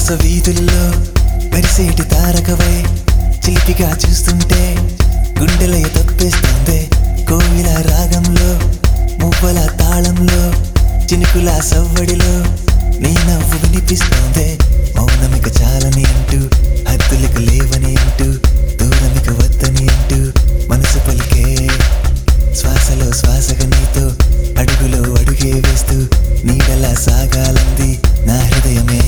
వీధుల్లో మెరిసేటి తారకవై చిలిపిగా చూస్తుంటే గుండెలయ తప్పేస్తుంది కోవిల రాగంలో మువ్వల తాళంలో చినుకుల సవ్వడిలో నీ నవ్వు వినిపిస్తోంది మౌనమిక చాలని అంటూ హద్దులకు లేవని అంటూ దూరమిక వద్దని అంటూ మనసు పలికే శ్వాసలో శ్వాసగా నీతో అడుగులో అడుగే వేస్తూ నీడలా సాగాలంది నా హృదయమే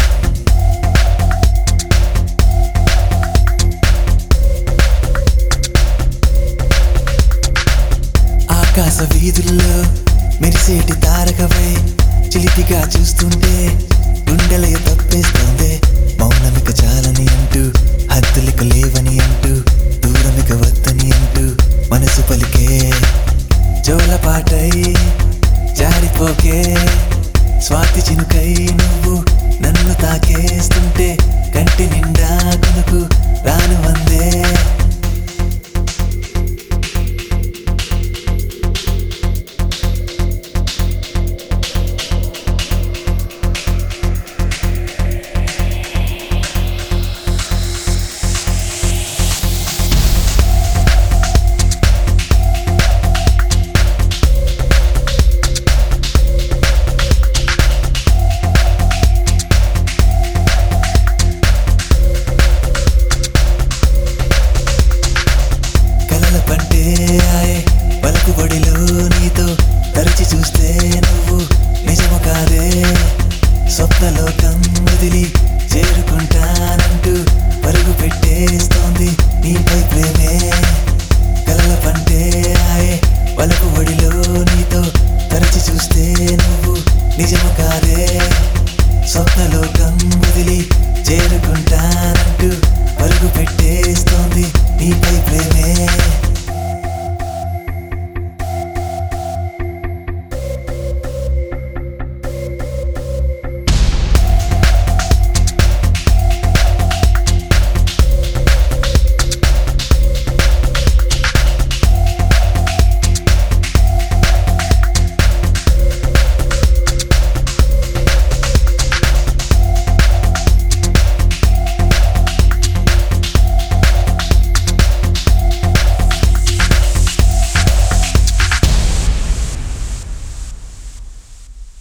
ఆకాశ వీధుల్లో మెరిసేటి తారకవై చిలిపిగా చూస్తుంటే గుండెలయ తప్పేస్తోంది మౌనమిక చాలని అంటూ హద్దులిక లేవని అంటూ దూరమిక వద్దని అంటూ మనసు పలికే జోలపాటై జారిపోకే స్వాతి చినుకై నువ్వు నన్ను తాకేస్తుంటే కంటి నిండా కునుకు రాను వందే కలల పంటే ఆయే పలుకు బడిలో నీతో తరచి చూస్తే నువ్వు నిజము కాదే స్వప్నలోకం వదిలి చేరుకుంటానంటూ పరుగు పెట్టేస్తోంది నీపై ప్రేమే కలల పంటే ఆయే పలుకు బడిలో నీతో తరచి చూస్తే నువ్వు నిజము కాదే స్వప్నలోకం వదిలి చేరు